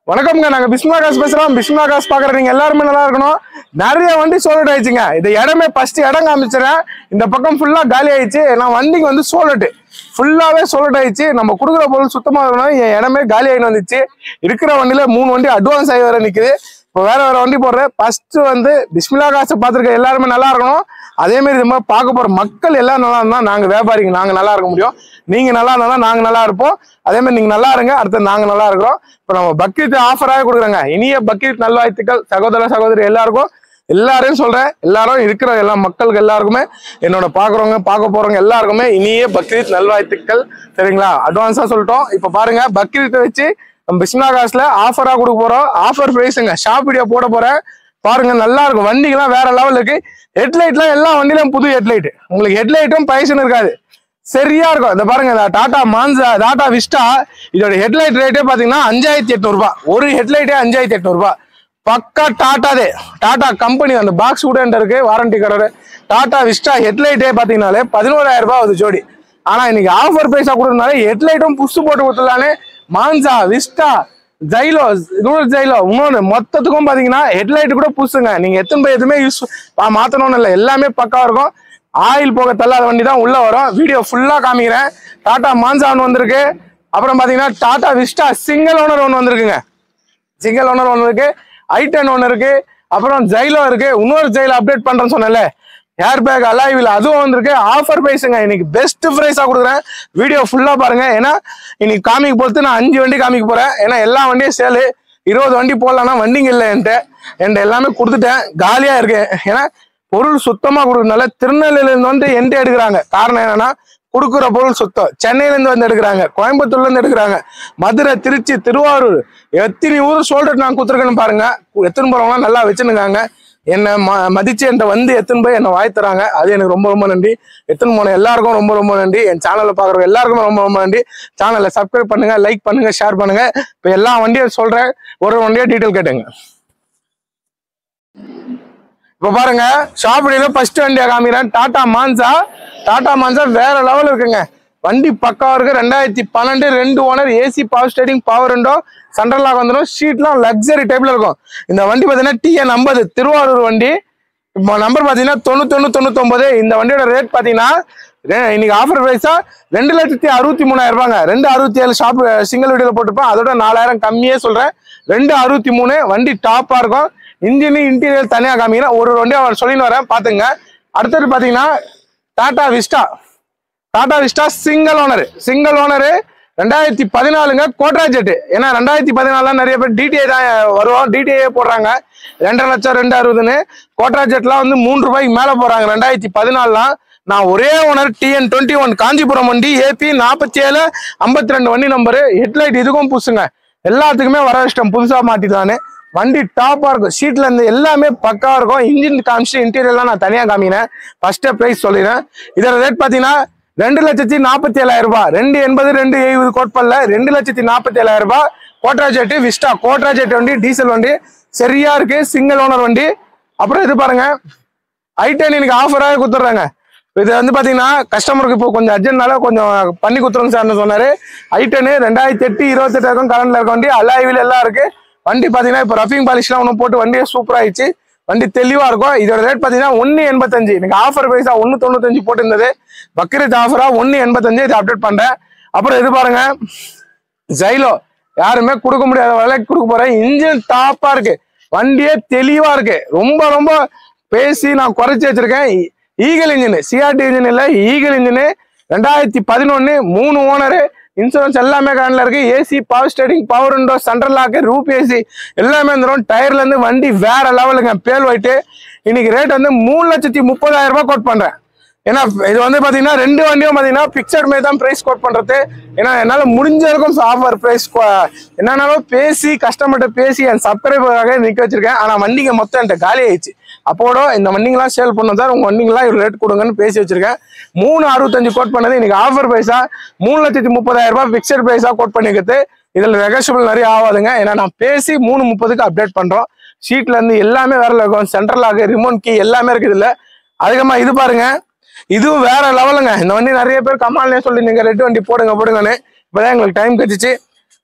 வணக்கம்ங்க நாங்க பிஸ்மா காசு பேசுறோம் பிஸ்மா காசு பாக்குற நீங்க எல்லாருமே நல்லா இருக்கணும் நிறைய வண்டி சோல்ட் ஆயிடுச்சுங்க இந்த இடமே ஃபர்ஸ்ட் இடம் காமிச்சிடறேன் இந்த பக்கம் ஃபுல்லா காலி ஆயிடுச்சு நான் வண்டிக்கு வந்து சோலட்டு ஃபுல்லாவே சோல்ட் ஆயிடுச்சு நம்ம கொடுக்குற பொருள் சுத்தமா இருக்கணும் என் இடமே காலி ஆகிட்டு வந்துச்சு இருக்கிற வண்டியில மூணு வண்டி அட்வான்ஸ் ஆகி வர நிக்குது இப்போ வேற வேற வண்டி போடுறேன் ஃபர்ஸ்ட் வந்து பிஸ்மிலா காசை பார்த்துருக்க எல்லாருமே நல்லா இருக்கணும் அதே மாதிரி இது மாதிரி பார்க்க போற மக்கள் எல்லாம் நல்லா இருந்தா நாங்க வியாபாரிங்க நாங்க நல்லா இருக்க முடியும் நீங்க நல்லா இருந்தா நாங்க நல்லா இருப்போம் அதே மாதிரி நீங்க நல்லா இருங்க அடுத்து நாங்க நல்லா இருக்கிறோம் இப்போ நம்ம பக்ரீத் ஆஃபராக கொடுக்குறாங்க இனிய பக்ரீத் நல்வாழ்த்துக்கள் சகோதர சகோதரி எல்லாருக்கும் எல்லாரையும் சொல்றேன் எல்லாரும் இருக்கிற எல்லா மக்களுக்கு எல்லாருக்குமே என்னோட பாக்குறவங்க பார்க்க போறவங்க எல்லாருக்குமே இனிய பக்ரீத் நல்வாழ்த்துக்கள் சரிங்களா அட்வான்ஸா சொல்லிட்டோம் இப்போ பாருங்க பக்ரீத்தை வச்சு நம்ம பிஸ்மிலா காசுல ஆஃபரா கொடுக்க போறோம் ஆஃபர் பிரைஸுங்க ஷாப் வீடியோ போட போறேன் பாருங்க நல்லா இருக்கும் வண்டிகள்லாம் வேற லெவல் இருக்கு ஹெட்லைட்லாம் எல்லா வண்டியிலும் புது ஹெட்லைட் உங்களுக்கு ஹெட்லைட்டும் பைசன் இருக்காது சரியா இருக்கும் இந்த பாருங்க இந்த டாடா மான்சா டாடா விஸ்டா இதோட ஹெட்லைட் ரேட்டே பாத்தீங்கன்னா அஞ்சாயிரத்தி எட்நூறுபா ஒரு ஹெட்லைட்டே அஞ்சாயிரத்தி எட்நூறுபா பக்கா டாட்டாதே டாடா கம்பெனி அந்த பாக்ஸ் கூட என்கிட்ட இருக்கு வாரண்டி கடை டாடா விஸ்டா ஹெட்லைட்டே பாத்தீங்கன்னாலே பதினோராயிரம் ரூபாய் ஆகுது ஜோடி ஆனா இன்னைக்கு ஆஃபர் பிரைஸா கொடுக்கறதுனால ஹெட்லைட்டும் புஷ் போட்டு கொடுத்துடலானே மான்சா விஸ்டா ஜைலோ ரூல் ஜைலோ இன்னொன்று மொத்தத்துக்கும் பாத்தீங்கன்னா ஹெட்லைட் கூட புதுசுங்க நீங்க எத்தனை போய் எதுவுமே யூஸ் மாத்தணும்னு இல்லை எல்லாமே பக்கா இருக்கும் ஆயில் போக தள்ளாத வண்டி தான் உள்ள வரும் வீடியோ ஃபுல்லா காமிக்கிறேன் டாடா மான்சா ஒன்று வந்திருக்கு அப்புறம் பாத்தீங்கன்னா டாடா விஸ்டா சிங்கிள் ஓனர் ஒன்று வந்திருக்குங்க சிங்கிள் ஓனர் ஒன்று இருக்கு ஐட்டன் ஒன்று இருக்கு அப்புறம் ஜைலோ இருக்கு இன்னொரு ஜைலோ அப்டேட் பண்றேன்னு சொன்னேன்ல ஏர் பேக் அலாய்வில் அதுவும் வந்திருக்கு ஆஃபர் பிரைஸுங்க இன்னைக்கு பெஸ்ட் ப்ரைஸா கொடுக்குறேன் வீடியோ ஃபுல்லா பாருங்க ஏன்னா இன்னைக்கு காமிக்க பொறுத்து நான் அஞ்சு வண்டி காமிக்க போறேன் ஏன்னா எல்லா வண்டியும் சேலு இருபது வண்டி போடலாம்னா வண்டிங்க இல்லை என்கிட்ட என்கிட்ட எல்லாமே கொடுத்துட்டேன் காலியா இருக்கு ஏன்னா பொருள் சுத்தமா கொடுக்கறதுனால திருநெல்வேலியில இருந்து வந்து என்கிட்ட எடுக்கிறாங்க காரணம் என்னன்னா கொடுக்குற பொருள் சுத்தம் சென்னையில இருந்து வந்து எடுக்கிறாங்க கோயம்புத்தூர்ல இருந்து எடுக்கிறாங்க மதுரை திருச்சி திருவாரூர் எத்தனை ஊர் ஷோல்டர் நான் கொடுத்துருக்கேன்னு பாருங்க எத்தனை போறவங்க நல்லா வச்சுருக்காங்க என்னை ம மதிச்சு என்கிட்ட வந்து எத்தனை போய் என்னை வாய் தராங்க அது எனக்கு ரொம்ப ரொம்ப நன்றி எத்தனை போன எல்லாருக்கும் ரொம்ப ரொம்ப நன்றி என் சேனல்ல பாக்குறவங்க எல்லாருக்கும் ரொம்ப ரொம்ப நன்றி சேனலை சப்ஸ்கிரைப் பண்ணுங்க லைக் பண்ணுங்க ஷேர் பண்ணுங்க இப்போ எல்லா வண்டியும் சொல்றேன் ஒரு வண்டியா டீட்டெயில் கேட்டுங்க இப்ப பாருங்க ஷாப்பிடியில ஃபர்ஸ்ட் வண்டியா காமிக்கிறேன் டாடா மான்சா டாடா மான்சா வேற லெவல் இருக்குங்க வண்டி பக்காவா இருக்கு ரெண்டாயிரத்தி பன்னெண்டு ரெண்டு owner AC power steering power ரெண்டோ சென்ட்ரல் லாக் வந்துடும் ஷீட்லாம் லக்ஸரி டைப்ல இருக்கும் இந்த வண்டி பாத்தீங்கன்னா டிஎன் ஐம்பது திருவாரூர் வண்டி இப்போ நம்பர் பாத்தீங்கன்னா தொண்ணூத்தொன்னு தொண்ணூத்தொன்பது இந்த வண்டியோட ரேட் பாத்தீங்கன்னா ரெ- இன்னைக்கு ஆஃபர் பிரைஸா ரெண்டு லட்சத்தி அறுபத்தி மூணாயிரம் ரூபாங்க ரெண்டு அறுபத்தி ஏழு ஷாப் சிங்கிள் வீடியோல போட்டிருப்பேன் அதோட நாலாயிரம் கம்மியே சொல்றேன் ரெண்டு அறுபத்தி மூணு வண்டி டாப்பா இருக்கும் இன்ஜின் இன்டீரியர் தனியா காமிக்கிறேன் ஒரு வண்டி அவர் சொல்லின்னு வரேன் பாத்துங்க அடுத்தது பாத்தீங்கன்னா Tata Vista Tata Vista single owner single owner ரெண்டாயிரத்தி பதினாலுங்க கோட்ரா ஜெட் ஏன்னா ரெண்டாயிரத்தி பதினாலுல நிறைய பேர் டிடிஐ தான் வருவோம் டிடிஐ போடுறாங்க ரெண்டரை லட்சம் ரெண்டு அறுபதுன்னு கோட்ரா ஜெட்லாம் வந்து மூணு ரூபாய்க்கு மேல போறாங்க ரெண்டாயிரத்தி பதினாலுலாம் நான் ஒரே owner TN twenty one Kanchipuram வண்டி ஏபி நாற்பத்தி ஏழு ஐம்பத்தி ரெண்டு வண்டி நம்பரு ஹெட்லைட் இதுக்கும் புதுசுங்க எல்லாத்துக்குமே வர இஷ்டம் புதுசா மாட்டிட்டானு வண்டி டாப்பா இருக்கும் சீட்ல இருந்து எல்லாமே பக்கா இருக்கும் இன்ஜின் காமிச்சு இன்டீரியர்லாம் நான் தனியா காமினேன் ஃபர்ஸ்ட் பிரைஸ் சொல்லிடுறேன் இதோட ரேட் பாத்தீங்கன்னா ரெண்டு லட்சத்தி நாற்பத்தி ஏழாயிரம் ரூபாய் ரெண்டு எண்பது ரெண்டு எழுபது கோட்பல்ல ரெண்டு லட்சத்தி நாற்பத்தி ஏழாயிரம் ரூபாய் Quadrajet Vista Quadrajet வண்டி டீசல் வண்டி சரியா இருக்கு சிங்கிள் ஓனர் வண்டி அப்புறம் இது பாருங்க ஐட்டன் இன்னைக்கு ஆஃபராக கொடுத்துட்றாங்க இது வந்து பாத்தீங்கன்னா கஸ்டமருக்கு இப்போ கொஞ்சம் அர்ஜென்ட்னால கொஞ்சம் பண்ணி கொடுத்துருங்க சார்னு சொன்னாரு ஐட்டனு ரெண்டாயிரத்தி எட்டு இருபத்தெட்டு இருக்கும் கரண்ட்ல இருக்க வண்டி அல்லாய்வில் எல்லாம் இருக்கு வண்டி பாத்தீங்கன்னா இப்போ ரஃபிங் பாலிஷ்லாம் ஒன்று போட்டு வண்டியே சூப்பர் ஆயிடுச்சு வண்டி தெளிவா இருக்கும் இதோட ரேட் பாத்தீங்கன்னா ஒன்னு எண்பத்தஞ்சு எனக்கு ஆஃபர் பிரைஸா ஒன்னு தொண்ணூத்தஞ்சு போட்டிருந்தது பக்ரீத் ஆஃபரா ஒன்னு எண்பத்தஞ்சு இதை அப்டேட் பண்றேன் அப்புறம் இது பாருங்க ஜைலோ யாருமே கொடுக்க முடியாத விலைக்கு கொடுக்க போறேன் இன்ஜின் டாப்பா இருக்கு வண்டியே தெளிவா இருக்கு ரொம்ப ரொம்ப பேசி நான் குறைச்சி வச்சிருக்கேன் ஈகல் இன்ஜின் சிஆர்டி இன்ஜின் இல்ல ஈகல் இன்ஜின் ரெண்டாயிரத்தி பதினொன்னு மூணு ஓனரு இன்சூரன்ஸ் எல்லாமே கரண்ட்ல இருக்கு AC power steering power window central lock roof AC எல்லாமே வந்துடும் டயர்ல இருந்து வண்டி வேற லெவலுங்க பேல் ஒயிட்டு இன்னைக்கு ரேட் வந்து மூணு லட்சத்தி முப்பதாயிரம் ரூபாய் கோட் பண்றேன் ஏன்னா இது வந்து பாத்தீங்கன்னா ரெண்டு வண்டியும் பாத்தீங்கன்னா பிக்சட் மாதிரி தான் பிரைஸ் கோட் பண்றது ஏன்னா என்னால முடிஞ்ச வரைக்கும் ஆஃபர் பிரைஸ் என்னன்னாலும் பேசி கஸ்டமர்கிட்ட பேசி என் சப்ஸ்கிரைபராக நிக்க வச்சிருக்கேன் ஆனா வண்டிங்க மொத்தம் என்கிட்ட காலி ஆயிடுச்சு அப்போட இந்த வண்டிங்கெல்லாம் சேல் பண்ண சார் உங்க வண்டிங்கெல்லாம் இவ்வளவு ரேட் கொடுங்கன்னு பேசி வச்சிருக்கேன் மூணு அறுபத்தஞ்சு கோட் பண்ணது இன்னைக்கு ஆஃபர் பிரைஸா மூணு லட்சத்தி முப்பதாயிரம் ரூபாய் பிக்சட் பிரைஸா கோட் பண்ணிக்கிறது இதுல நெகோஷியபிள் நிறைய ஆகாதுங்க ஏன்னா நான் பேசி மூணு முப்பதுக்கு அப்டேட் பண்றோம் ஷீட்ல இருந்து எல்லாமே வேற இருக்கும் சென்ட்ரல் ஆகு ரிமோட் கீ எல்லாமே இருக்குது இல்ல அதுக்கப்புறமா இது பாருங்க இதுவும் வேற லெவலுங்க இந்த வண்டி நிறைய பேர் கமால்னே சொல்லி நீங்க ரெட் வண்டி போடுங்க போடுங்கன்னு இப்பதான் எங்களுக்கு டைம் கிடைச்சிச்சு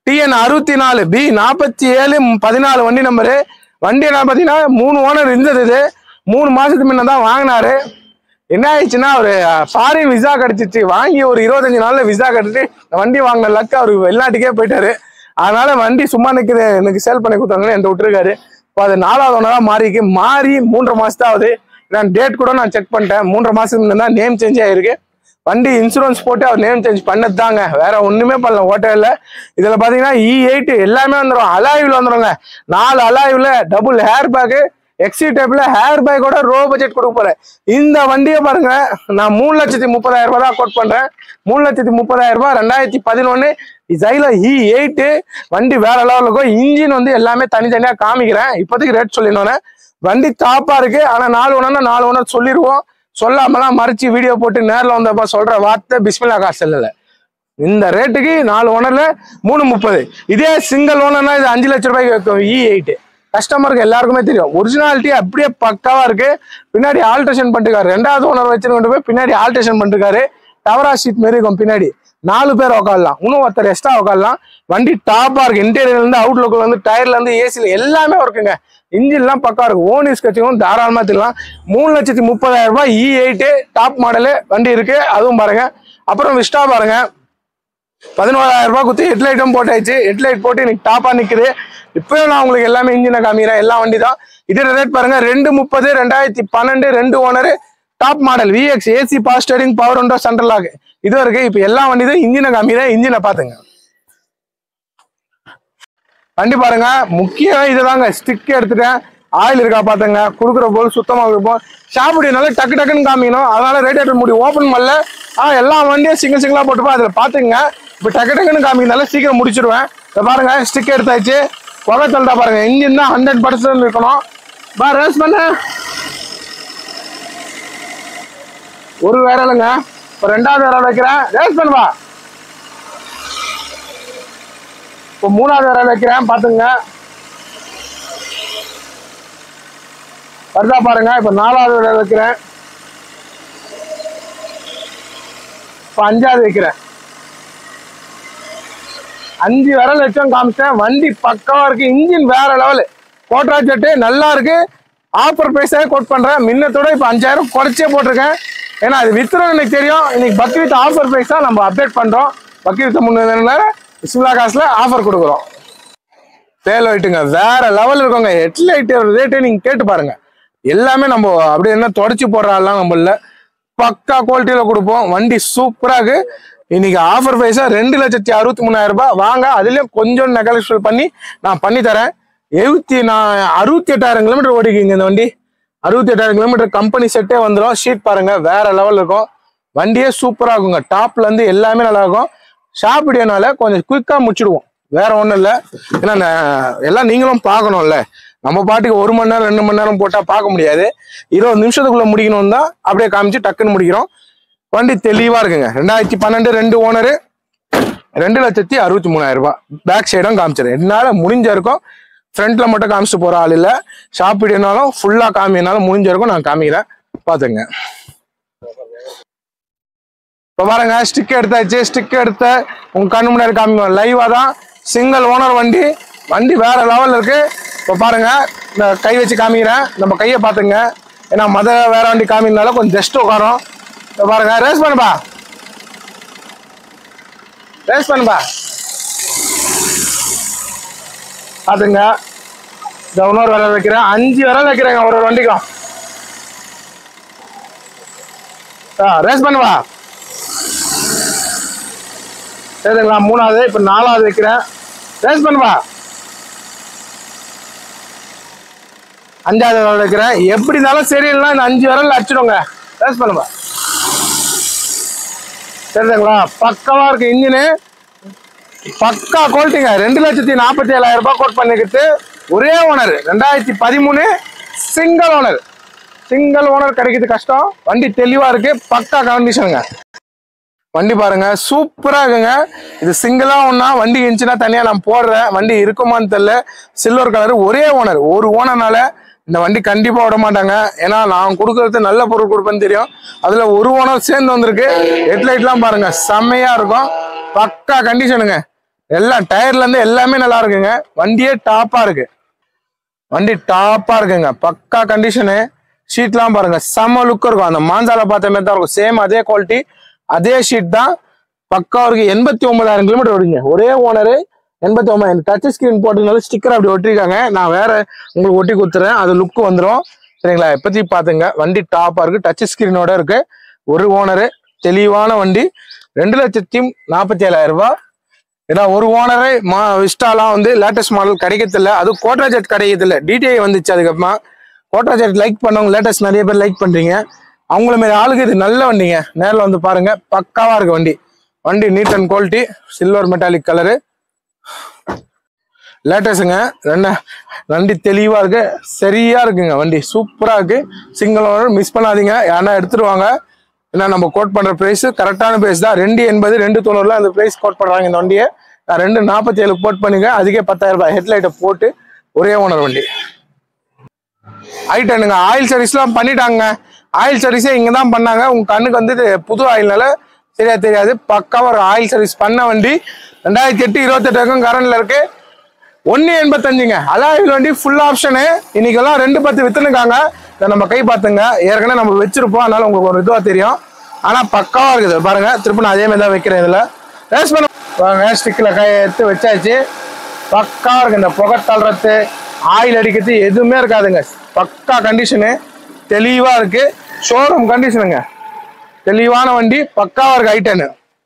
டிஎன் அறுபத்தி நாலு பி நாற்பத்தி ஏழு பதினாலு வண்டி நம்பரு வண்டி என்ன பார்த்தீங்கன்னா மூணு ஓனர் இருந்தது இது மூணு மாசத்துக்கு முன்ன தான் வாங்கினாரு என்ன ஆயிடுச்சுன்னா ஒரு ஃபாரின் விசா கிடைச்சிச்சு வாங்கி ஒரு இருபத்தஞ்சு நாள்ல விசா கிடைச்சிட்டு இந்த வண்டி வாங்கின லக்கு அவர் வெளிநாட்டுக்கே போயிட்டாரு அதனால வண்டி சும்மா நிக்குது எனக்கு சேல் பண்ணி கொடுத்தாங்கன்னு என்கிட்ட விட்டுருக்காரு இப்போ அது நாலாவது ஒன்றா மாறிக்கு மாறி மூன்றரை மாசத்தாவது நான் டேட் கூட நான் செக் பண்ணிட்டேன் மூன்றரை மாசத்துக்கு முன்ன தான் நேம் சேஞ்ச் ஆயிருக்கு வண்டி இன்சூரன்ஸ் போட்டு அவர் நேம் சேஞ்ச் பண்ணது தாங்க வேற ஒண்ணுமே பண்ணல ஓட்டே இல்ல இதுல பாத்தீங்கன்னா இ எயிட் எல்லாமே வந்துடும் அலாய்வில் வந்துருங்க நாலு அலாய்வில் டபுள் ஹேர் பேக்கு எக்ஸி டைப்ல ஹேர் பேக்கோட ரோ பட்ஜெட் கொடுக்க போறேன் இந்த வண்டியை பாருங்க நான் மூணு லட்சத்தி முப்பதாயிரம் ரூபாய் தான் கோட் பண்றேன் மூணு லட்சத்தி முப்பதாயிரம் ரூபாய் ரெண்டாயிரத்தி பதினொன்னு ஜைல இ எயிட் வண்டி வேற லெவலில் இருக்கும் இன்ஜின் வந்து எல்லாமே தனித்தனியா காமிக்கிறேன் இப்போதைக்கு ரேட் சொல்லினோன்னே வண்டி டாப்பா இருக்கு ஆனா நாலு ஒன்னா நாலு ஒன்று சொல்லிடுவோம் சொல்லாமலாம் மறைச்சு வீடியோ போட்டு நேரில் வந்தப்ப சொல்ற வார்த்தை பிஸ்மிலா காசு இல்ல இந்த ரேட்டுக்கு நாலு ஓனர்ல மூணு முப்பது இதே சிங்கிள் ஓனர்னா இது அஞ்சு லட்ச ரூபாய்க்கு வைக்கும் இ எயிட் கஸ்டமருக்கு எல்லாருக்குமே தெரியும் ஒரிஜினாலிட்டி அப்படியே பக்காவா இருக்கு பின்னாடி ஆல்ட்ரேஷன் பண்ணிருக்காரு ரெண்டாவது ஓனர் வச்சு கொண்டு போய் பின்னாடி ஆல்ட்ரேஷன் பண்ணிருக்காரு டவரா ஷீட் மாரி இருக்கும் பின்னாடி நாலு பேர் உட்காரலாம் இன்னும் ஒருத்தர் எக்ஸ்ட்ரா உட்காரலாம் வண்டி டாப்பா இருக்கு இன்டீரியர்ல இருந்து அவுட்லுக்ல இருந்து டயர்ல இருந்து ஏசில எல்லாமே இருக்குங்க இன்ஜின்லாம் பக்கா இருக்கு ஓனிஸ் கட்சியும் தாராளமா திடலாம் மூணு லட்சத்தி முப்பதாயிரம் ரூபாய் இ எயிட் டாப் மாடலு வண்டி இருக்கு அதுவும் பாருங்க அப்புறம் விஸ்டா பாருங்க பதினோராயிரம் ரூபாய் குத்தி ஹெட்லைட்டும் போட்டாச்சு ஹெட்லைட் போட்டு இன்னைக்கு டாப்பா நிக்குது இப்பயும் நான் உங்களுக்கு எல்லாமே இன்ஜினை காமிக்கிறேன் எல்லா வண்டி தான் இதோட ரேட் பாருங்க ரெண்டு முப்பது ரெண்டாயிரத்தி பன்னெண்டு ரெண்டு owner top model VX AC பாஸ் steering power window central lock இது இருக்கு இப்போ எல்லா வண்டி தான் இன்ஜினை காமிக்கிறேன் இன்ஜினை பாத்துங்க வண்டி பாருங்க முக்கியம் இதுதாங்க ஸ்டிக் எடுத்துட்டேன் ஆயில் இருக்கா பாத்துங்க கொடுக்குற போது சுத்தமா இருக்கும் ஷாப்பிடினால டக்கு டக்குன்னு காமிக்கணும் அதனால ரேடியேட்டர் முடி ஓப்பன் பண்ணல ஆ எல்லா வண்டியும் சிங்கிள் சிங்கிளா போட்டுப்பா அதில் பாத்துங்க இப்போ டக்கு டக்குன்னு காமிக்கனால சீக்கிரம் முடிச்சிருவேன் இதை பாருங்க ஸ்டிக் எடுத்தாச்சு புகை தள்ளிட்டா பாருங்க இன்ஜின் தான் ஹண்ட்ரட் பர்சன்ட் இருக்கணும் பா ரேஸ் பண்ண ஒரு வேற இல்லைங்க இப்போ ரெண்டாவது வேற வைக்கிறேன் ரேஸ் பண்ணுவா இப்போ மூணாவது வேற வைக்கிறேன் பாத்துங்க வருதா பாருங்க இப்போ நாலாவது வேற வைக்கிறேன் இப்போ அஞ்சாவது வைக்கிறேன் அஞ்சு விரல் வச்சும் காமிச்சேன் வண்டி பக்காவா இருக்கு இன்ஜின் வேற லெவலு கோட்ரா ஜெட்டு நல்லா இருக்கு ஆஃபர் பிரைஸாக கோட் பண்றேன் முன்னத்தோட இப்போ அஞ்சாயிரம் குறைச்சே போட்டிருக்கேன் ஏன்னா அது வித்துறோம் எனக்கு தெரியும் இன்னைக்கு பக்ரீத் ஆஃபர் பிரைஸ் தான் நம்ம அப்டேட் பண்றோம் பக்ரீத் முன்னே இஸ்மிலா காசுல ஆஃபர் கொடுக்குறோம் டேல் லைட்டுங்க வேற லெவல் இருக்குங்க ஹெட்லைட் ரேட்டு நீங்க கேட்டு பாருங்க எல்லாமே நம்ம அப்படியே என்ன தொடச்சி போடுறாலாம் நம்ம இல்ல பக்கா குவாலிட்டியில கொடுப்போம் வண்டி சூப்பரா இருக்கு இன்னைக்கு ஆஃபர் பிரைஸா ரெண்டு லட்சத்தி அறுபத்தி மூணாயிரம் ரூபாய் வாங்க அதுலயும் கொஞ்சம் நெகலெக்ஷன் பண்ணி நான் பண்ணி தரேன் எழுபத்தி நான் அறுபத்தி எட்டாயிரம் கிலோமீட்டர் ஓடிக்கிங்க இந்த வண்டி அறுபத்தி எட்டாயிரம் கிலோமீட்டர் கம்பெனி செட்டே வந்துடும் ஷீட் பாருங்க வேற லெவல் இருக்கும் வண்டியே சூப்பரா இருக்குங்க டாப்ல இருந்து எல்லாமே நல்லா இருக்கும் ஷாப் வீடியோனால கொஞ்சம் குயிக்கா முடிச்சிடுவோம் வேற ஒண்ணும் இல்ல ஏன்னா நான் எல்லாம் நீங்களும் பார்க்கணும்ல நம்ம பாட்டுக்கு ஒரு மணி நேரம் ரெண்டு மணி நேரம் போட்டா பார்க்க முடியாது இருபது நிமிஷத்துக்குள்ள முடிக்கணும் தான் அப்படியே காமிச்சு டக்குன்னு முடிக்கிறோம் வண்டி தெளிவா இருக்குங்க ரெண்டாயிரத்தி பன்னெண்டு ரெண்டு ஓனரு ரெண்டு லட்சத்தி அறுபத்தி மூணாயிரம் ரூபாய் பேக் சைடும் காமிச்சிடும் என்னால முடிஞ்ச இருக்கும் ஃப்ரண்ட்ல மட்டும் காமிச்சிட்டு போற ஆள் இல்ல ஷாப் வீடியோனாலும் ஃபுல்லா காமினாலும் முடிஞ்ச இருக்கும் நான் காமிக்கிறேன் பாத்துங்க இப்போ பாருங்க ஸ்டிக் எடுத்தாச்சு ஸ்டிக் எடுத்த உங்க கண்ணு முன்னாடி காமிக்கும் லைவா தான் சிங்கிள் ஓனர் வண்டி வண்டி வேற லெவல்ல இருக்கு இப்போ பாருங்க இந்த கை வச்சு காமிக்கிறேன் நம்ம கையை பார்த்துங்க ஏன்னா மத வேற வண்டி காமினால கொஞ்சம் ஜஸ்ட் உட்காரும் இப்போ பாருங்க ரேஸ் பண்ணுப்பா ரேஸ் பண்ணுப்பா பாத்துங்க இந்த இன்னொரு விரல் வைக்கிறேன் அஞ்சு விரல் வைக்கிறேங்க ஒரு ஒரு வண்டிக்கும் ரேஸ் பண்ணுவா சரிங்களா மூணாவது இப்ப நாலாவது வைக்கிறேன் ரேஸ் பண்ணுவா அஞ்சாவது விரல் வைக்கிறேன் எப்படி இருந்தாலும் சரியில்லைனா இந்த அஞ்சு விரல் அடிச்சிடுங்க ரேஸ் பண்ணுவா சரிங்களா பக்கவா இருக்கு இன்ஜினு பக்கா குவாலிட்டிங்க ரெண்டு லட்சத்தி நாற்பத்தி ஏழாயிரம் ரூபாய் கோட் பண்ணிக்கிட்டு ஒரே ஓனர் ரெண்டாயிரத்தி பதிமூணு சிங்கிள் ஓனர் சிங்கிள் ஓனர் கிடைக்கிறது கஷ்டம் வண்டி தெளிவா இருக்கு பக்கா கண்டிஷனுங்க வண்டி பாருங்க சூப்பரா இருக்குங்க இது சிங்கிளா ஒன்னா வண்டி இருந்துச்சுன்னா தனியா நான் போடுறேன் வண்டி இருக்குமான்னு தெரியல சில்வர் கலர் ஒரே ஓனர் ஒரு ஓனர்னால இந்த வண்டி கண்டிப்பா விட மாட்டாங்க ஏன்னா நான் கொடுக்கறது நல்ல பொருள் கொடுப்பேன்னு தெரியும் அதுல ஒரு ஓனர் சேர்ந்து வந்திருக்கு ஹெட்லைட்லாம் பாருங்க செம்மையா இருக்கும் பக்கா கண்டிஷனுங்க எல்லாம் டயர்ல இருந்து எல்லாமே நல்லா இருக்குங்க வண்டியே டாப்பா இருக்கு வண்டி டாப்பா இருக்குங்க பக்கா கண்டிஷனு ஷீட்லாம் பாருங்க செம்ம லுக் இருக்கும் அந்த மாஞ்சால பார்த்த மாதிரி தான் இருக்கும் சேம் அதே குவாலிட்டி அதே ஷீட் தான் பக்கா இருக்கு எண்பத்தி ஒன்பதாயிரம் கிலோமீட்டர் ஓடுங்க ஒரே ஓனரு எண்பத்தி ஒன்பதாயிரம் டச் ஸ்கிரீன் போட்டதுனால ஸ்டிக்கர் அப்படி ஒட்டிருக்காங்க நான் வேற உங்களுக்கு ஒட்டி கொடுத்துறேன் அது லுக் வந்துடும் சரிங்களா இப்பத்தி பாத்துங்க வண்டி டாப்பா இருக்கு டச் ஸ்கிரீனோட இருக்கு ஒரு ஓனரு தெளிவான வண்டி ரெண்டு லட்சத்தி நாற்பத்தி ஏழாயிரம் ரூபாய் ஏன்னா ஒரு ஓனரே மா விஸ்டாலாம் வந்து லேட்டஸ்ட் மாடல் கிடைக்கிறதில்ல அது கோட்ரா ஜெட் கிடைக்கிறதில்ல டிடிஐ வந்துச்சு அதுக்கப்புறமா கோட்ரா ஜெட் லைக் பண்ணவங்க லேட்டஸ்ட் நிறைய பேர் லைக் பண்றீங்க அவங்கள மாரி ஆளுக்கு இது நல்ல வண்டிங்க நேரில் வந்து பாருங்க பக்காவா இருக்கு வண்டி வண்டி neat and quality silver metallic colour லேட்டஸ்ட்டுங்க ரெண்டு வண்டி தெளிவா இருக்கு சரியா இருக்குங்க வண்டி சூப்பரா இருக்கு சிங்கிள் ஓனர் மிஸ் பண்ணாதீங்க யாரா எடுத்துருவாங்க ஏன்னா நம்ம கோட் பண்ற பிரைஸ் கரெக்டான பிரைஸ் தான் ரெண்டு எண்பது ரெண்டு தொண்ணூறுல அந்த பிரைஸ் கோட் பண்றாங்க இந்த வண்டியை நான் ரெண்டு நாற்பத்தி ஏழு கோட் பண்ணுங்க அதுக்கே பத்தாயிரம் ரூபாய் ஹெட்லைட்டை போட்டு ஒரே ஓனர் வண்டி ஐட்டனுங்க ஆயில் சர்வீஸ்லாம் பண்ணிட்டாங்க ஆயில் சர்வீஸே இங்க தான் பண்ணாங்க உங்க கண்ணுக்கு வந்து இது புது ஆயில்னால சரியா தெரியாது பக்காவா ஒரு ஆயில் சர்வீஸ் பண்ண வண்டி ரெண்டாயிரத்தி எட்டு இருபத்தெட்டு வரைக்கும் கரண்ட்ல இருக்கு ஒன்னு எண்பத்தஞ்சுங்க அலாயில் வண்டி ஃபுல் ஆப்ஷனு இன்னைக்கெல்லாம் ரெண்டு பத்து வித்துனுக்காங்க இதை நம்ம கை பார்த்துங்க ஏற்கனவே நம்ம வச்சிருப்போம் அதனால உங்களுக்கு ஒரு இதுவா தெரியும் ஆனா பக்காவா இருக்குது பாருங்க திரும்ப நான் அதே மாதிரி தான் வைக்கிறேன் இதுல ரேஸ் பண்ண பாருங்க ஸ்டிக்கில் கை எடுத்து வச்சாச்சு பக்கா இருக்கு இந்த புகை தள்ளுறது ஆயில் அடிக்கிறது எதுவுமே இருக்காதுங்க பக்கா கண்டிஷனு தெளிவா இருக்கு ஷோரூம் கண்டிஷனுங்க தெளிவான வண்டி பக்காவா இருக்கு ஐட்டனு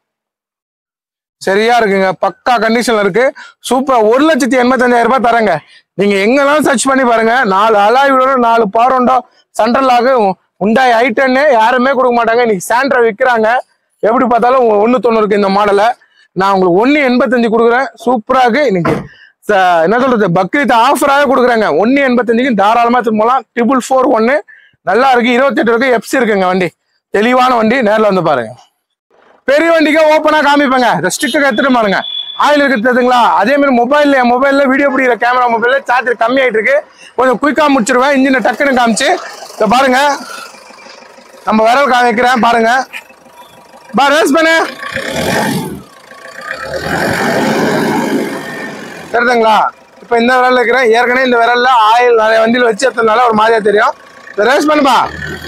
சரியா இருக்குங்க பக்கா கண்டிஷன்ல இருக்கு சூப்பர் ஒரு லட்சத்தி எண்பத்தஞ்சாயிரம் ரூபாய் தரேங்க நீங்க எங்கெல்லாம் சர்ச் பண்ணி பாருங்க நாலு அலாயோட நாலு பாரோண்டோ சென்ட்ரலாக உண்டாய் ஐட்டன்னு யாருமே கொடுக்க மாட்டாங்க இன்னைக்கு சாண்ட்ரா விற்கிறாங்க எப்படி பார்த்தாலும் ஒன்று தொண்ணூறுக்கு இந்த மாடலை நான் உங்களுக்கு ஒன்று எண்பத்தஞ்சு கொடுக்குறேன் சூப்பரா இருக்கு இன்னைக்கு ச- என்ன சொல்றது பக்ரீத் ஆஃபராக கொடுக்குறாங்க ஒன்று எண்பத்தஞ்சுக்கு தாராளமாக திரும்பலாம் ட்ரிபிள் ஃபோர் ஒன்று நல்லா இருக்கு இருபத்தெட்டு இருக்கு எப்சி இருக்குங்க வண்டி தெளிவான வண்டி நேரில் வந்து பாருங்க பெரிய வண்டிக்கு ஓப்பனா காமிப்பாங்க இந்த ஸ்டிக்கர் எடுத்துட்டு பாருங்க ஆயில் இருக்கிறதுங்களா அதே மாதிரி மொபைல்ல என் மொபைல்ல வீடியோ பிடிக்கிற கேமரா மொபைல்ல சார்ஜர் கம்மி ஆயிட்டு இருக்கு கொஞ்சம் குயிக்கா முடிச்சிருவேன் இன்ஜினை டக்குன்னு காமிச்சு இதை பாருங்க நம்ம விரல் காமிக்கிறேன் பாருங்க பா ரேஸ் பண்ணு தெரியுதுங்களா இப்ப இந்த விரல்ல இருக்கிறேன் ஏற்கனவே இந்த விரல்ல ஆயில் நிறைய வண்டியில வச்சு எடுத்ததுனால ஒரு மாதிரியா தெரியும் இதை ரேஸ் பண்ணுப்பா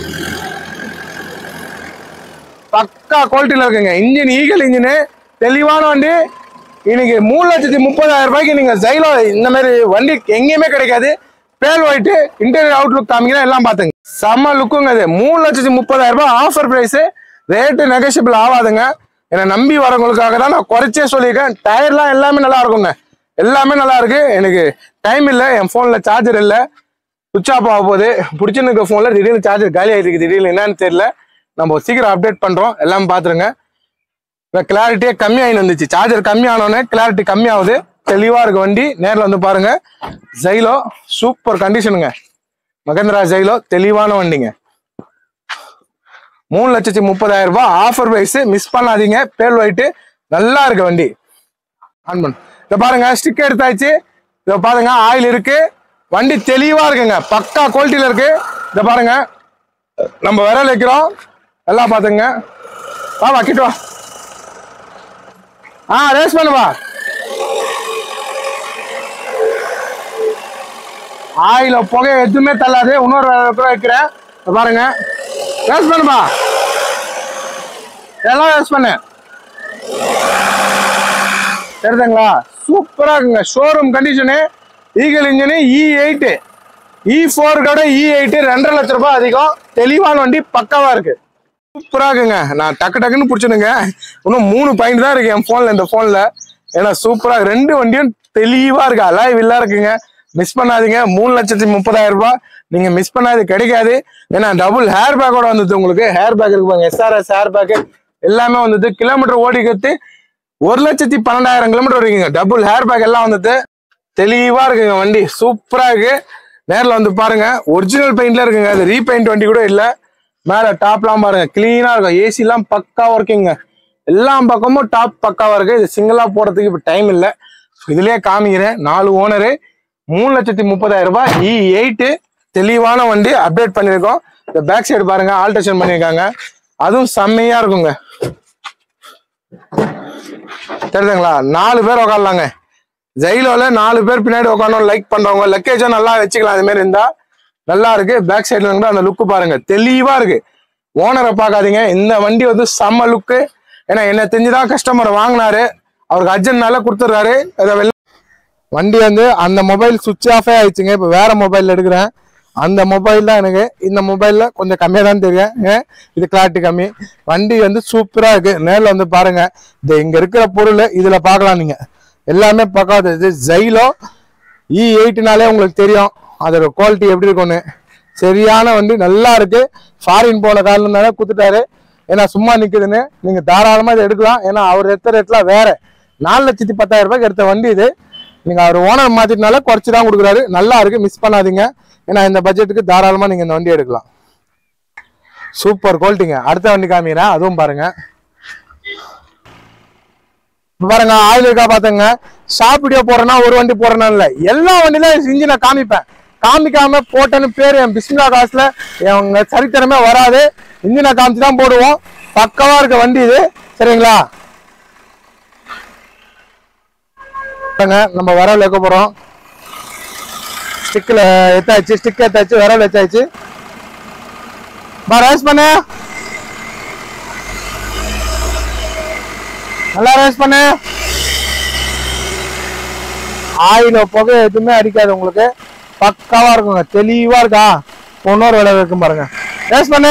பக்கா குவாலிட்டியில் இருக்குங்க இன்ஜின் ஈகல் இன்ஜினு தெளிவான வண்டி இன்னைக்கு மூணு லட்சத்தி முப்பதாயிரம் ரூபாய்க்கு நீங்க ஜைலோ இந்த மாதிரி வண்டி எங்கேயுமே கிடைக்காது பேல் ஒயிட்டு இன்டீரியர் அவுட்லுக் காமிக்கிறேன் எல்லாம் பார்த்துங்க செம்ம லுக்குங்க இது மூணு லட்சத்தி முப்பதாயிரம் ரூபாய் ஆஃபர் பிரைஸ் ரேட்டு நெகோஷியபிள் ஆகாதுங்க என்னை நம்பி வரவங்களுக்காக தான் நான் குறைச்சே சொல்லியிருக்கேன் டயர்லாம் எல்லாமே நல்லா இருக்குங்க எல்லாமே நல்லா இருக்கு எனக்கு டைம் இல்லை என் ஃபோனில் சார்ஜர் இல்லை சுவிச் ஆஃப் ஆக போகுது பிடிச்சிருக்க ஃபோனில் திடீர்னு சார்ஜர் காலி ஆகிட்டு இருக்கு திடீர்னு என்னன்னு தெரியல நம்ம சீக்கிரம் அப்டேட் பண்றோம் எல்லாம் பாத்துருங்க இப்போ கிளாரிட்டியே கம்மியாகி வந்துச்சு சார்ஜர் கம்மியானோடனே கிளாரிட்டி கம்மியாகுது தெளிவா இருக்கு வண்டி நேர்ல வந்து பாருங்க ஜைலோ சூப்பர் கண்டிஷனுங்க மகேந்திரா ஜைலோ தெளிவான வண்டிங்க மூணு லட்சத்தி முப்பதாயிரம் ரூபாய் ஆஃபர் பிரைஸ் மிஸ் பண்ணாதீங்க பேல் ஒயிட்டு நல்லா இருக்கு வண்டி ஆன் பண்ணு இதை பாருங்க ஸ்டிக் எடுத்தாச்சு இதை பாருங்க ஆயில் இருக்கு வண்டி தெளிவா இருக்குங்க பக்கா குவாலிட்டியில இருக்கு இதை பாருங்க நம்ம விரல் வைக்கிறோம் எல்லாம் பாத்துங்க வா வா கிட்ட வா ஆ ரேஸ் பண்ணுவா ஆயில புகை எதுவுமே தள்ளாது இன்னொரு விரல் கூட வைக்கிறேன் இதை பாருங்க ரேஸ் பண்ணுப்பா எல்லாம் ரேஸ் பண்ணு தெரியுதுங்களா சூப்பரா இருக்குங்க showroom condition eagle engine E eight E four கூட இ எயிட்டு ரெண்டரை லட்ச ரூபாய் அதிகம் தெளிவான வண்டி பக்காவா இருக்கு சூப்பரா இருக்குங்க நான் டக்கு டக்குன்னு பிடிச்சிடுங்க இன்னும் மூணு பாயிண்ட் தான் இருக்கு என் போன்ல இந்த போன்ல ஏன்னா சூப்பரா இருக்கு. ரெண்டு வண்டியும் தெளிவா இருக்கு அலாய் வில்லா இருக்குங்க மிஸ் பண்ணாதீங்க மூணு லட்சத்தி முப்பதாயிரம் ரூபாய் நீங்க மிஸ் பண்ணாது கிடைக்காது ஏன்னா டபுள் ஹேர் பேக்கோட வந்தது உங்களுக்கு ஹேர் பேக் இருக்கு பாருங்க எஸ்ஆர்எஸ் ஹேர் பேக் எல்லாமே வந்தது கிலோமீட்டர் ஓடிக்கிறது ஒரு லட்சத்தி பன்னெண்டாயிரம் கிலோமீட்டர் இருக்குங்க டபுள் ஹேர் பேக் எல்லாம் வந்தது தெளிவா இருக்குங்க வண்டி சூப்பரா இருக்கு நேர்ல வந்து பாருங்க ஒரிஜினல் பெயிண்ட்ல இருக்குங்க அது ரீபெயிண்ட் வண்டி கூட இல்ல மேல டாப்லாம் பாருங்க கிளீனா இருக்கும் ஏசி எல்லாம் பக்கா ஒர்க்கிங்க எல்லா பக்கமும் டாப் பக்காவா இருக்கு இது சிங்கிளா போறதுக்கு இப்ப டைம் இல்ல இதுலயே காமிக்கிறேன் நாலு ஓனரு மூணு லட்சத்தி முப்பதாயிரம் ரூபாய் இ எயிட்டு தெளிவான வண்டி அப்டேட் பண்ணியிருக்கோம் இந்த பேக் சைடு பாருங்க ஆல்ட்ரேஷன் பண்ணியிருக்காங்க அதுவும் செம்மையா இருக்குங்க தெரியுதுங்களா நாலு பேர் உட்காரலாங்க ஜெயிலோல நாலு பேர் பின்னாடி உட்காந்து லைக் பண்றவங்க லக்கேஜும் நல்லா வச்சுக்கலாம் அது மாதிரி இருந்தா நல்லா இருக்கு பேக் சைடுல கூட அந்த லுக்கு பாருங்க தெளிவா இருக்கு ஓனரை பார்க்காதீங்க இந்த வண்டி வந்து செம்ம லுக்கு ஏன்னா என்ன தெரிஞ்சுதான் கஸ்டமர் வாங்கினாரு அவருக்கு அர்ஜென்ட்னால கொடுத்துட்றாரு அதை வெளில வண்டி வந்து அந்த மொபைல் சுவிட்ச் ஆஃபே ஆயிடுச்சுங்க இப்போ வேற மொபைல் எடுக்கிறேன் அந்த மொபைல் தான் எனக்கு இந்த மொபைல்ல கொஞ்சம் கம்மியாக தான் தெரியும் ஏன் இது கிளாரிட்டி கம்மி வண்டி வந்து சூப்பரா இருக்கு நேரில் வந்து பாருங்க இது இங்க இருக்கிற பொருள் இதுல பார்க்கலாம் நீங்க எல்லாமே பார்க்காது இது ஜைலோ இ எயிட்னாலே உங்களுக்கு தெரியும் அதோட குவாலிட்டி எப்படி இருக்கும்னு சரியான வண்டி நல்லா இருக்கு ஃபாரின் போன காரணம்னால குத்துட்டாரு ஏன்னா சும்மா நிக்குதுன்னு நீங்க தாராளமா இதை எடுக்கலாம் ஏன்னா அவர் எடுத்த ரேட்லாம் வேற நாலு லட்சத்தி பத்தாயிரம் ரூபாய்க்கு எடுத்த வண்டி இது நீங்க அவர் ஓனர் மாத்திட்டனால குறைச்சி தான் கொடுக்குறாரு நல்லா இருக்கு மிஸ் பண்ணாதீங்க ஏன்னா இந்த பட்ஜெட்டுக்கு தாராளமா நீங்க இந்த வண்டி எடுக்கலாம் சூப்பர் குவாலிட்டிங்க அடுத்த வண்டி காமிக்கிறேன் அதுவும் பாருங்க இப்ப பாருங்க ஆயில் இருக்கா பாத்துங்க ஷாப் வீடியோ போடுறேன்னா ஒரு வண்டி போடுறேன்னா இல்ல எல்லா வண்டியிலும் இன்ஜினை காமிப்பேன் காமிக்காம போட்டேன்னு பேரு என் பிஸ்மிலா காசுல எங்க சரித்திரமே வராது இன்ஜினை காமிச்சு தான் போடுவோம் பக்கவா இருக்க வண்டி இது சரிங்களா பாருங்க, நம்ம வரவில் வைக்க போறோம் ஸ்டிக்கில் எத்தாச்சு ஸ்டிக் எத்தாச்சு வரவில் வச்சாச்சு பா ரேஸ் பண்ணு நல்லா ரேஸ் பண்ணு ஆயில புகை எதுவுமே அடிக்காது உங்களுக்கு பக்காவா இருக்குங்க தெளிவா இருக்கா இன்னொரு விலை இருக்கும் பாருங்க ரேஸ் பண்ணு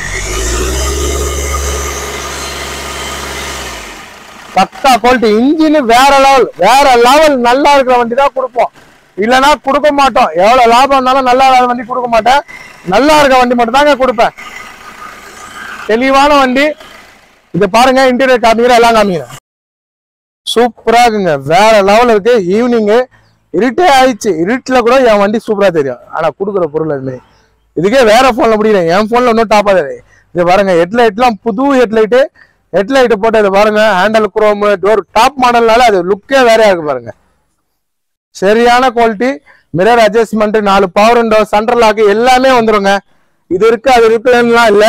பக்கா குவாலிட்டி இன்ஜின் வேற லெவல் வேற லெவல் நல்லா இருக்கிற வண்டி தான் கொடுப்போம் இல்லைன்னா கொடுக்க மாட்டோம் எவ்வளவு லாபம் இருந்தாலும் நல்லா இல்லாத வண்டி கொடுக்க மாட்டேன் நல்லா இருக்க வண்டி மட்டும் தாங்க கொடுப்பேன் தெளிவான வண்டி இதை பாருங்க இன்டீரியர் காமிக்கிற எல்லாம் காமிக்கிறேன் சூப்பரா இருக்குங்க வேற லெவல் இருக்கு ஈவினிங் இருட்டே ஆயிடுச்சு இருட்டுல கூட என் வண்டி சூப்பரா தெரியும் ஆனா கொடுக்குற பொருள் அது மாதிரி இதுக்கே வேற போன்ல முடியல என் போன்ல இன்னும் டாப் ஆகுது இது பாருங்க ஹெட்லைட்லாம் புது ஹெட்லைட்டு ஹெட்லைட் போட்டு இதை பாருங்க ஹேண்டல் குரோம் டோர் டாப் மாடல்னால அது லுக்கே வேறையா இருக்கு பாருங்க சரியான குவாலிட்டி மிரர் அட்ஜஸ்ட்மெண்ட் நாலு பவர் விண்டோ சென்ட்ரல் லாக் எல்லாமே வந்துருங்க இது இருக்கு அது இருக்குலாம் இல்ல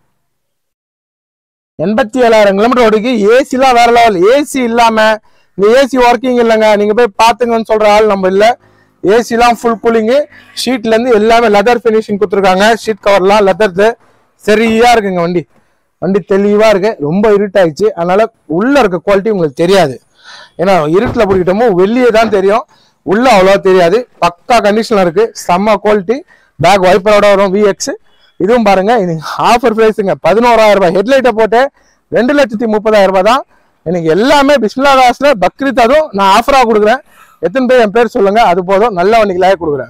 எண்பத்தி ஏழாயிரம் கிலோமீட்டர் ஓடிக்கு ஏசிலாம் வேற லெவல் ஏசி இல்லாம இந்த ஏசி ஒர்க்கிங் இல்லைங்க நீங்க போய் பாத்துங்கன்னு சொல்ற ஆள் நம்ம இல்ல ஏசிலாம் ஃபுல் கூலிங்கு ஷீட்ல இருந்து எல்லாமே லெதர் ஃபினிஷிங் கொடுத்துருக்காங்க ஷீட் கவர்லாம் லெதர்து சரியா இருக்குங்க வண்டி வண்டி தெளிவா இருக்கு ரொம்ப இருட்டாயிடுச்சு அதனால உள்ள இருக்க குவாலிட்டி உங்களுக்கு தெரியாது ஏன்னா இருட்டுல பிடிக்கிட்டோமோ வெளியே தான் தெரியும் உள்ள அவ்வளவா தெரியாது பக்கா கண்டிஷன்ல இருக்கு செம்ம குவாலிட்டி பேக் வைப்பரோட வரும் விஎக்ஸ் இதுவும் பாருங்க இது ஆஃபர் பிரைஸுங்க பதினோராயிரம் ரூபாய் ஹெட்லைட்டை போட்டு ரெண்டு லட்சத்தி முப்பதாயிரம் ரூபாய் தான் எனக்கு எல்லாமே பிஸ்மிலா காசுல பக்ரீத் அதுவும் நான் ஆஃபரா கொடுக்குறேன் எத்தனை பேர் என் பேர் சொல்லுங்க அது போதும் நல்ல வண்டிகளாக கொடுக்குறேன்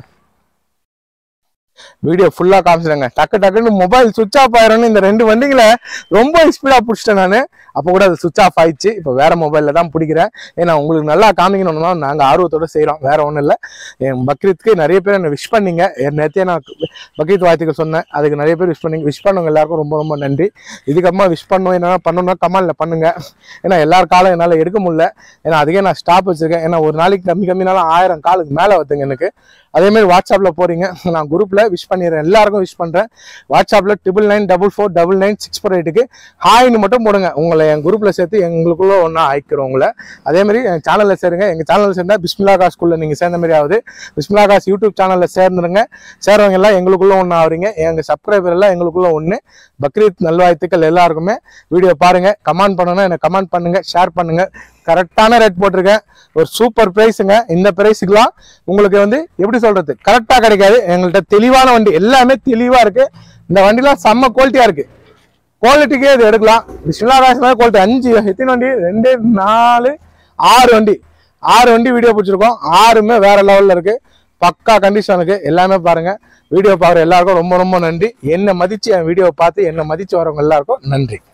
வீடியோ ஃபுல்லா காமிச்சிடுங்க டக்கு டக்குன்னு மொபைல் சுவிச் ஆஃப் ஆயிரம்னு இந்த ரெண்டு வண்டிகளை ரொம்ப ஸ்பீடா பிடிச்சிட்டேன் நான் அப்போ கூட அது சுவிச் ஆஃப் ஆயிடுச்சு இப்போ வேற மொபைல்ல தான் பிடிக்கிறேன் ஏன்னா உங்களுக்கு நல்லா காமிக்கணும்னா நாங்க ஆர்வத்தோட செய்றோம் வேற ஒன்றும் இல்லை என் பக்ரீத்துக்கு நிறைய பேர் என்ன விஷ் பண்ணீங்க நேற்றே நான் பக்ரீத் வாழ்த்துக்கள் சொன்னேன் அதுக்கு நிறைய பேர் விஷ் பண்ணீங்க விஷ் பண்ணவங்க எல்லாருக்கும் ரொம்ப ரொம்ப நன்றி இதுக்கப்புறமா விஷ் பண்ணணும் என்ன பண்ணணும்னா கமெண்ட்ல பண்ணுங்க ஏன்னா எல்லார் காலம் என்னால் எடுக்க முடியல ஏன்னா அதுக்கே நான் ஸ்டாப் வச்சிருக்கேன் ஏன்னா ஒரு நாளைக்கு கம்மி கம்மினாலும் ஆயிரம் காலுக்கு மேலே வருதுங்க எனக்கு அதே மாதிரி வாட்ஸ்அப்ல போறீங்க நான் குரூப்ல விஷ் பண்ணிடுறேன் எல்லாருக்கும் விஷ் பண்றேன் வாட்ஸ்அப்ல triple nine double four double nine six four எயிட்டுக்கு ஹாய்னு மட்டும் போடுங்க உங்களை என் குரூப்ல சேர்த்து எங்களுக்குள்ள ஒன்றா ஆயிக்கிறோம் உங்களை அதே மாதிரி என் சேனல்ல சேருங்க எங்க சேனல்ல சேர்ந்தா பிஸ்மிலா காஸ்குள்ள நீங்க சேர்ந்த மாதிரி ஆகுது பிஸ்மிலா காஸ் யூடியூப் சேனல்ல சேர்ந்துருங்க சேர்றவங்க எல்லாம் எங்களுக்குள்ள ஒன்று ஆகுறீங்க எங்க சப்ஸ்கிரைபர் எல்லாம் எங்களுக்குள்ள ஒன்று பக்ரீத் நல்வாழ்த்துக்கள் எல்லாருக்குமே வீடியோ பாருங்க கமெண்ட் பண்ணணும் எனக்கு கமெண்ட் பண்ணுங்க ஷேர் பண்ணுங்க கரெக்டான ரேட் போட்டிருக்கேன் ஒரு சூப்பர் பிரைஸுங்க இந்த பிரைஸுக்குலாம் உங்களுக்கு வந்து எப்படி சொல்றது கரெக்டா கிடைக்காது எங்கள்கிட்ட தெளிவான வண்டி எல்லாமே தெளிவா இருக்கு இந்த வண்டிலாம் செம்ம குவாலிட்டியா இருக்கு குவாலிட்டிக்கே இது எடுக்கலாம் பிஸ்மிலா காசு குவாலிட்டி அஞ்சு எத்தனை வண்டி ரெண்டு நாலு ஆறு வண்டி ஆறு வண்டி வீடியோ பிடிச்சிருக்கோம் ஆறுமே வேற லெவல்ல இருக்கு பக்கா கண்டிஷன் இருக்கு எல்லாமே பாருங்க வீடியோ பாக்குற எல்லாருக்கும் ரொம்ப ரொம்ப நன்றி என்னை மதிச்சு என் வீடியோவை பார்த்து என்னை மதிச்சு வரவங்க எல்லாருக்கும் நன்றி